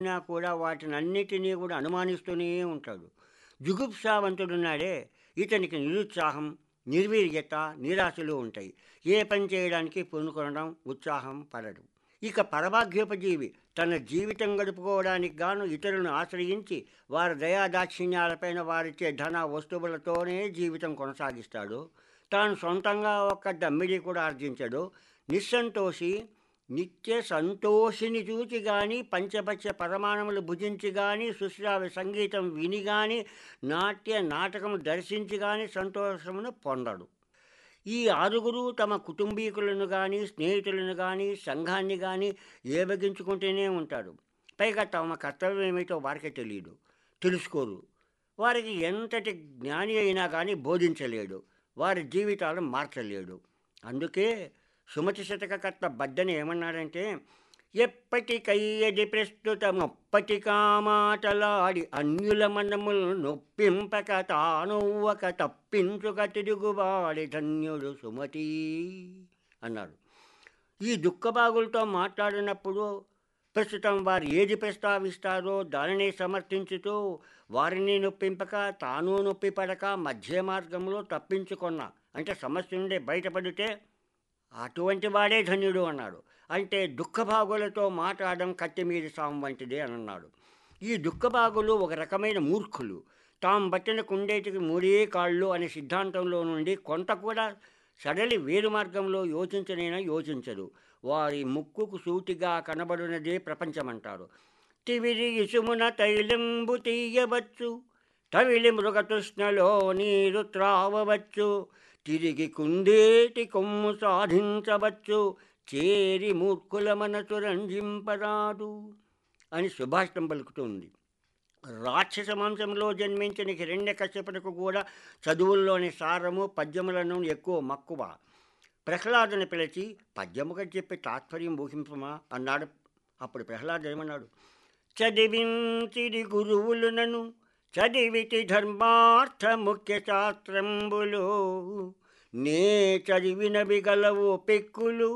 చూసినా కూడా వాటిని అన్నిటినీ కూడా అనుమానిస్తూనే ఉంటాడు జుగుప్సావంతుడున్నాడే ఇతనికి నిరుత్సాహం నిర్వీర్యత నిరాశలు ఉంటాయి ఏ పని చేయడానికి పూనుకొనడం ఉత్సాహం పడడు ఇక పరభాగ్యోపజీవి తన జీవితం గడుపుకోవడానికి గాను ఇతరులను ఆశ్రయించి వారి దయాదాక్షిణ్యాలపైన వారిచ్చే ధన వస్తువులతోనే జీవితం కొనసాగిస్తాడు తాను సొంతంగా ఒక్క దమ్మిడి కూడా ఆర్జించడు నిస్సంతోషి నిత్య సంతోషిని చూచి కానీ పంచపక్ష పరమాణములు భుజించి కానీ సుశ్రావ్య సంగీతం విని కానీ నాట్య నాటకం దర్శించి కానీ సంతోషమును పొందడు ఈ ఆరుగురు తమ కుటుంబీకులను కానీ స్నేహితులను కానీ సంఘాన్ని కానీ ఏవగించుకుంటూనే ఉంటారు పైగా తమ కర్తవ్యం ఏమిటో వారికి తెలియదు తెలుసుకోరు వారికి ఎంతటి జ్ఞాని అయినా కానీ బోధించలేడు వారి జీవితాలు మార్చలేడు అందుకే సుమతి శతకకర్త బద్దని ఏమన్నాడంటే ఎప్పటికయ్యది ప్రస్తుతమొప్పటి కామాటలాడి అన్యుల మనములు నొప్పింపక తానొవ్వక తప్పించుక తిరుగువాడి ధన్యుడు సుమతి అన్నాడు ఈ దుఃఖబాగులతో మాట్లాడినప్పుడు ప్రస్తుతం వారు ఏది ప్రస్తావిస్తారో దానిని సమర్థించుతూ వారిని నొప్పింపక తాను నొప్పి పడక మధ్య మార్గంలో తప్పించుకున్న అంటే సమస్య నుండి బయటపడితే అటువంటి వాడే ధన్యుడు అన్నాడు అంటే దుఃఖభాగులతో మాట్లాడడం కత్తిమీది సాం వంటిదే అని అన్నాడు ఈ దుఃఖభాగులు ఒక రకమైన మూర్ఖులు తాము బట్టిన కుండేటికి మూడే కాళ్ళు అనే సిద్ధాంతంలో నుండి కొంత కూడా సడలి వేరు మార్గంలో యోచించనైనా యోచించదు వారి ముక్కుకు సూటిగా కనబడినదే ప్రపంచమంటారు తివిరి ఇసుమున తైలంబు తీయవచ్చు తవిలి మృగతృష్ణలో నీరు త్రావవచ్చు తిరిగి కుందేటి కొమ్ము సాధించవచ్చు చేరి మూర్ఖుల మనసు రంజింపరాదు అని సుభాషితం పలుకుతుంది రాక్షస వంశంలో జన్మించిన హిరణ్య కశ్యపులకు కూడా చదువుల్లోని సారము పద్యములను ఎక్కువ మక్కువ ప్రహ్లాదుని పిలిచి పద్యముగా చెప్పి తాత్పర్యం ఊహింపమా అన్నాడు అప్పుడు ప్రహ్లాదు ఏమన్నాడు చదివించిడి గురువులునను చదివిటి ధర్మార్థ ముఖ్య శాస్త్రంబులు నే చదివినవి గలవు పెక్కులు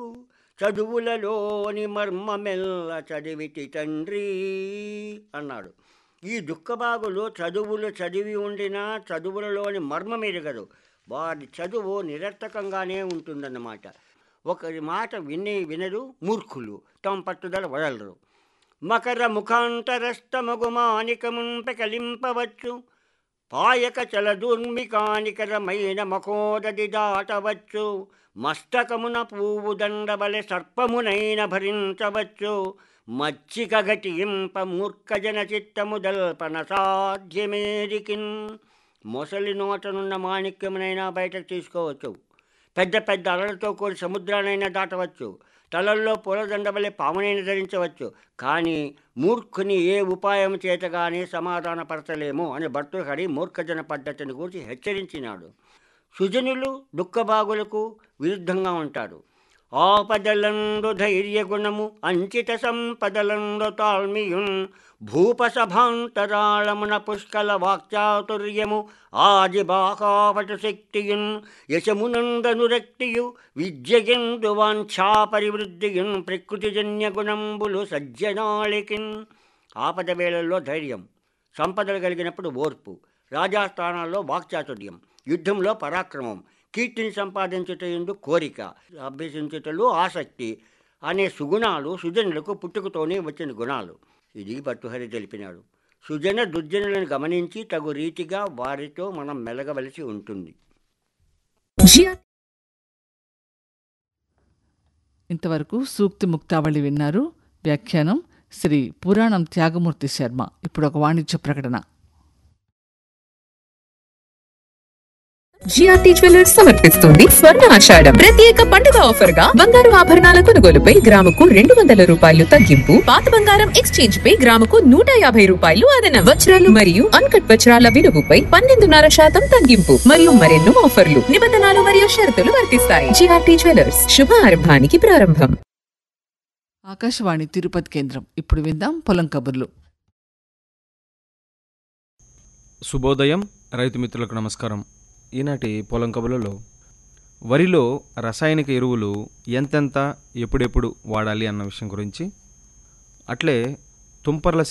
చదువులలోని మర్మమెల్ల చదివిటి తండ్రి అన్నాడు ఈ దుఃఖబాగులు చదువులు చదివి ఉండినా చదువులలోని మర్మం ఎరగదు వారి చదువు నిరర్థకంగానే ఉంటుందన్నమాట ఒకరి మాట విని వినరు మూర్ఖులు తమ పట్టుదల వదలరు మకర ముఖాంతరస్తమగుమానికముంపెకలింపవచ్చు పాయక చల దుర్మికానికరమైన మకోదది దాటవచ్చు మస్తకమున పువ్వు దండబలె సర్పమునైన భరించవచ్చు మచ్చిక గటింప మూర్ఖజన చిత్తము దల్పన సాధ్యమేరికిన్ మొసలి నోటనున్న మాణిక్యమునైనా బయటకు తీసుకోవచ్చు పెద్ద పెద్ద అలలతో కూడి సముద్రానైనా దాటవచ్చు తలల్లో పొలదండబలే పామునైనా ధరించవచ్చు కానీ మూర్ఖుని ఏ ఉపాయం చేత కానీ సమాధానపరచలేము అని భర్తృహరి మూర్ఖజన పద్ధతిని గురించి హెచ్చరించినాడు సుజనులు దుఃఖభాగులకు విరుద్ధంగా ఉంటారు ఆపదలందు ధైర్యగుణము అంచిత సంపదలందు తాల్మియున్ భూపసభాంతరాళమున పుష్కల వాక్చాతుర్యము ఆది బాకాపటు శక్తియున్ యశమునందనురక్తియు విద్యయందు వాంఛా పరివృద్ధియున్ ప్రకృతిజన్య గుణంబులు సజ్జనాళికిన్ ఆపద వేళల్లో ధైర్యం సంపదలు కలిగినప్పుడు ఓర్పు రాజాస్థానాల్లో వాక్చాతుర్యం యుద్ధంలో పరాక్రమం కీర్తిని సంపాదించుట ఎందు కోరిక అభ్యసించుటలో ఆసక్తి అనే సుగుణాలు సుజనులకు పుట్టుకతోనే వచ్చిన గుణాలు ఇది భర్తృహరి తెలిపినాడు సుజన దుర్జనులను గమనించి తగు రీతిగా వారితో మనం మెలగవలసి ఉంటుంది ఇంతవరకు సూక్తి ముక్తావళి విన్నారు వ్యాఖ్యానం శ్రీ పురాణం త్యాగమూర్తి శర్మ ఇప్పుడు ఒక వాణిజ్య ప్రకటన జిఆర్టీ జ్యువెలర్స్ సమర్పిస్తుంది స్వర్ణ ఆషాఢం ప్రత్యేక పండుగ ఆఫర్ గా బంగారు ఆభరణాల కొనుగోలుపై గ్రాముకు రెండు వందల రూపాయలు తగ్గింపు పాత బంగారం ఎక్స్చేంజ్ పై గ్రాముకు నూట యాభై రూపాయలు అదనం వజ్రాలు మరియు అన్కట్ వజ్రాల విలువపై పన్నెండున్నర శాతం తగ్గింపు మరియు మరెన్నో ఆఫర్లు నిబంధనలు మరియు షరతులు వర్తిస్తాయి జిఆర్టీ జ్యువెలర్స్ శుభ ఆరంభానికి ప్రారంభం ఆకాశవాణి తిరుపతి కేంద్రం ఇప్పుడు విందాం పొలం కబుర్లు శుభోదయం రైతు మిత్రులకు నమస్కారం ఈనాటి పొలం కబులలో వరిలో రసాయనిక ఎరువులు ఎంతెంత ఎప్పుడెప్పుడు వాడాలి అన్న విషయం గురించి అట్లే తుంపర్ల